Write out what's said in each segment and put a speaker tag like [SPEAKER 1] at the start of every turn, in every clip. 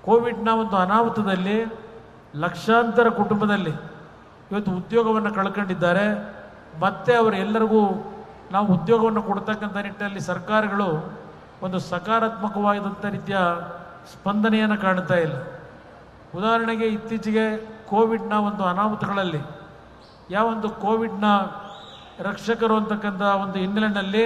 [SPEAKER 1] ಕೋವಿಡ್ನ ಒಂದು ಅನಾಹುತದಲ್ಲಿ ಲಕ್ಷಾಂತರ ಕುಟುಂಬದಲ್ಲಿ ಇವತ್ತು ಉದ್ಯೋಗವನ್ನು ಕಳ್ಕೊಂಡಿದ್ದಾರೆ ಮತ್ತೆ ಅವರೆಲ್ಲರಿಗೂ ನಾವು ಉದ್ಯೋಗವನ್ನು ಕೊಡ್ತಕ್ಕಂಥ ನಿಟ್ಟಿನಲ್ಲಿ ಸರ್ಕಾರಗಳು ಒಂದು ಸಕಾರಾತ್ಮಕವಾದಂಥ ರೀತಿಯ ಸ್ಪಂದನೆಯನ್ನು ಕಾಣ್ತಾ ಇಲ್ಲ ಉದಾಹರಣೆಗೆ ಇತ್ತೀಚೆಗೆ ಕೋವಿಡ್ನ ಒಂದು ಅನಾಹುತಗಳಲ್ಲಿ ಯಾವೊಂದು ಕೋವಿಡ್ನ ರಕ್ಷಕರು ಅಂತಕ್ಕಂಥ ಒಂದು ಹಿನ್ನೆಲೆಯಲ್ಲಿ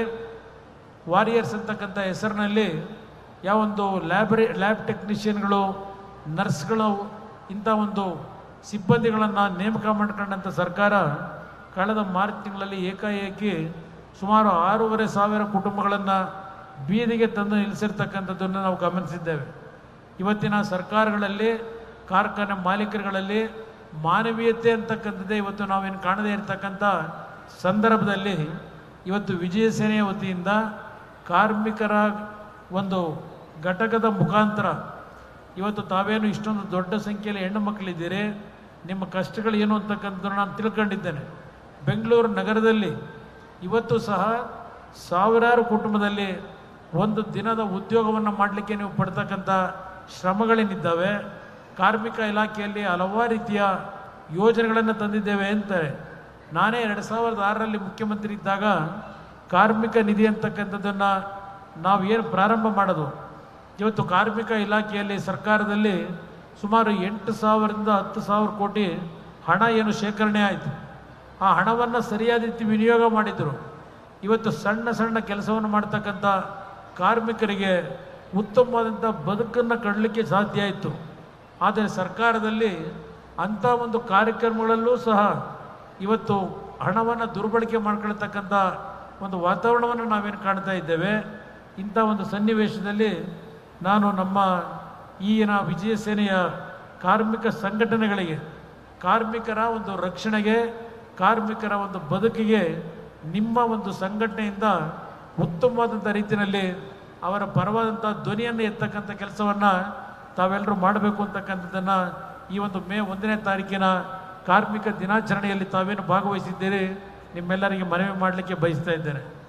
[SPEAKER 1] ವಾರಿಯರ್ಸ್ ಅಂತಕ್ಕಂಥ ಹೆಸರಿನಲ್ಲಿ ಯಾವೊಂದು ಲ್ಯಾಬ್ರೇ ಲ್ಯಾಬ್ ಟೆಕ್ನಿಷಿಯನ್ಗಳು ನರ್ಸ್ಗಳು ಇಂಥ ಒಂದು ಸಿಬ್ಬಂದಿಗಳನ್ನು ನೇಮಕ ಮಾಡ್ಕೊಂಡಂಥ ಸರ್ಕಾರ ಕಳೆದ ಮಾರ್ಚ್ ತಿಂಗಳಲ್ಲಿ ಏಕಾಏಕಿ ಸುಮಾರು ಆರೂವರೆ ಸಾವಿರ ಕುಟುಂಬಗಳನ್ನು ಬೀದಿಗೆ ತಂದು ನಿಲ್ಲಿಸಿರ್ತಕ್ಕಂಥದ್ದನ್ನು ನಾವು ಗಮನಿಸಿದ್ದೇವೆ ಇವತ್ತಿನ ಸರ್ಕಾರಗಳಲ್ಲಿ ಕಾರ್ಖಾನೆ ಮಾಲೀಕರುಗಳಲ್ಲಿ ಮಾನವೀಯತೆ ಅಂತಕ್ಕಂಥದ್ದೇ ಇವತ್ತು ನಾವೇನು ಕಾಣದೇ ಇರತಕ್ಕಂಥ ಸಂದರ್ಭದಲ್ಲಿ ಇವತ್ತು ವಿಜಯ ಸೇನೆಯ ವತಿಯಿಂದ ಕಾರ್ಮಿಕರ ಒಂದು ಘಟಕದ ಮುಖಾಂತರ ಇವತ್ತು ತಾವೇನು ಇಷ್ಟೊಂದು ದೊಡ್ಡ ಸಂಖ್ಯೆಯಲ್ಲಿ ಹೆಣ್ಣು ಮಕ್ಕಳಿದ್ದೀರಿ ನಿಮ್ಮ ಕಷ್ಟಗಳು ಏನು ಅಂತಕ್ಕಂಥದ್ದು ನಾನು ತಿಳ್ಕೊಂಡಿದ್ದೇನೆ ಬೆಂಗಳೂರು ನಗರದಲ್ಲಿ ಇವತ್ತು ಸಹ ಸಾವಿರಾರು ಕುಟುಂಬದಲ್ಲಿ ಒಂದು ದಿನದ ಉದ್ಯೋಗವನ್ನು ಮಾಡಲಿಕ್ಕೆ ನೀವು ಪಡ್ತಕ್ಕಂಥ ಶ್ರಮಗಳೇನಿದ್ದಾವೆ ಕಾರ್ಮಿಕ ಇಲಾಖೆಯಲ್ಲಿ ಹಲವಾರು ರೀತಿಯ ಯೋಜನೆಗಳನ್ನು ತಂದಿದ್ದೇವೆ ಅಂತಾರೆ ನಾನೇ ಎರಡು ಸಾವಿರದ ಆರರಲ್ಲಿ ಮುಖ್ಯಮಂತ್ರಿ ಇದ್ದಾಗ ಕಾರ್ಮಿಕ ನಿಧಿ ಅಂತಕ್ಕಂಥದ್ದನ್ನು ನಾವು ಏನು ಪ್ರಾರಂಭ ಮಾಡೋದು ಇವತ್ತು ಕಾರ್ಮಿಕ ಇಲಾಖೆಯಲ್ಲಿ ಸರ್ಕಾರದಲ್ಲಿ ಸುಮಾರು ಎಂಟು ಸಾವಿರದಿಂದ ಹತ್ತು ಸಾವಿರ ಕೋಟಿ ಹಣ ಏನು ಶೇಖರಣೆ ಆಯಿತು ಆ ಹಣವನ್ನು ಸರಿಯಾದ ರೀತಿ ವಿನಿಯೋಗ ಮಾಡಿದರು ಇವತ್ತು ಸಣ್ಣ ಸಣ್ಣ ಕೆಲಸವನ್ನು ಮಾಡ್ತಕ್ಕಂಥ ಕಾರ್ಮಿಕರಿಗೆ ಉತ್ತಮವಾದಂಥ ಬದುಕನ್ನು ಕಡಲಿಕ್ಕೆ ಸಾಧ್ಯ ಆಯಿತು ಆದರೆ ಸರ್ಕಾರದಲ್ಲಿ ಅಂಥ ಒಂದು ಕಾರ್ಯಕ್ರಮಗಳಲ್ಲೂ ಸಹ ಇವತ್ತು ಹಣವನ್ನು ದುರ್ಬಳಕೆ ಮಾಡ್ಕೊಳ್ತಕ್ಕಂಥ ಒಂದು ವಾತಾವರಣವನ್ನು ನಾವೇನು ಕಾಣ್ತಾ ಇದ್ದೇವೆ ಇಂಥ ಒಂದು ಸನ್ನಿವೇಶದಲ್ಲಿ ನಾನು ನಮ್ಮ ಈಗಿನ ವಿಜಯ ಸೇನೆಯ ಕಾರ್ಮಿಕ ಸಂಘಟನೆಗಳಿಗೆ ಕಾರ್ಮಿಕರ ಒಂದು ರಕ್ಷಣೆಗೆ ಕಾರ್ಮಿಕರ ಒಂದು ಬದುಕಿಗೆ ನಿಮ್ಮ ಒಂದು ಸಂಘಟನೆಯಿಂದ ಉತ್ತಮವಾದಂಥ ರೀತಿಯಲ್ಲಿ ಅವರ ಪರವಾದಂಥ ಧ್ವನಿಯನ್ನು ಎತ್ತಕ್ಕಂಥ ಕೆಲಸವನ್ನು ತಾವೆಲ್ಲರೂ ಮಾಡಬೇಕು ಅಂತಕ್ಕಂಥದ್ದನ್ನು ಈ ಒಂದು ಮೇ ಒಂದನೇ ತಾರೀಕಿನ ಕಾರ್ಮಿಕ ದಿನಾಚರಣೆಯಲ್ಲಿ ತಾವೇನು ಭಾಗವಹಿಸಿದ್ದೀರಿ ನಿಮ್ಮೆಲ್ಲರಿಗೆ ಮನವಿ ಮಾಡಲಿಕ್ಕೆ ಬಯಸ್ತಾ ಇದ್ದೇನೆ